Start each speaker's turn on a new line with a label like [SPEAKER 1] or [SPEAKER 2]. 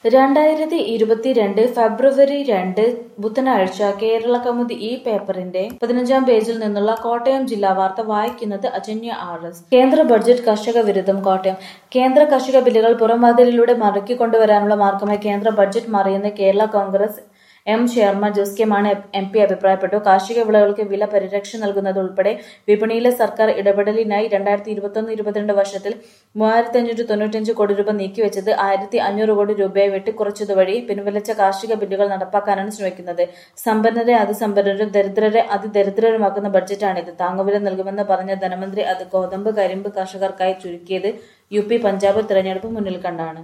[SPEAKER 1] രണ്ടായിരത്തി ഇരുപത്തിരണ്ട് ഫെബ്രുവരി രണ്ട് ബുധനാഴ്ച കേരള കൗമുദി ഈ പേപ്പറിന്റെ പതിനഞ്ചാം പേജിൽ നിന്നുള്ള കോട്ടയം ജില്ലാ വാർത്ത വായിക്കുന്നത് അജന്യ ആർ എസ് കേന്ദ്ര ബഡ്ജറ്റ് കർഷക വിരുദ്ധം കോട്ടയം കേന്ദ്ര കർഷക ബില്ലുകൾ പുറംവാതിലിലൂടെ മടക്കിക്കൊണ്ടുവരാനുള്ള മാർഗമായി കേന്ദ്ര ബഡ്ജറ്റ് മറിയെന്ന് Kerala Congress M chairman Jose K Mani M P അഭിപ്രായപ്പെട്ടു കാർഷിക വിളകൾക്ക് വില പരിരക്ഷ നൽകുന്നത് ഉൾപ്പെടെ വിപണിയിലെ സർക്കാർ ഇടപെടലിനായി രണ്ടായിരത്തി ഇരുപത്തൊന്ന് ഇരുപത്തിരണ്ട് വർഷത്തിൽ മൂവായിരത്തി അഞ്ഞൂറ്റി തൊണ്ണൂറ്റഞ്ച് കോടി രൂപ നീക്കിവെച്ചത് ആയിരത്തി അഞ്ഞൂറ് കോടി രൂപയെ വെട്ടിക്കുറച്ചതുവഴി പിൻവലിച്ച കാർഷിക ബില്ലുകൾ നടപ്പാക്കാനാണ് ശ്രമിക്കുന്നത് സമ്പന്നരെ അതിസമ്പന്നരും ദരിദ്രരെ അതിദരിദ്രരുമാക്കുന്ന ബഡ്ജറ്റാണിത് താങ്ങുവില നൽകുമെന്ന് പറഞ്ഞ ധനമന്ത്രി അത് ഗോതമ്പ് കരിമ്പ് കർഷകർക്കായി ചുരുക്കിയത് യു പി പഞ്ചാബ് തിരഞ്ഞെടുപ്പ് മുന്നിൽ കണ്ടാണ്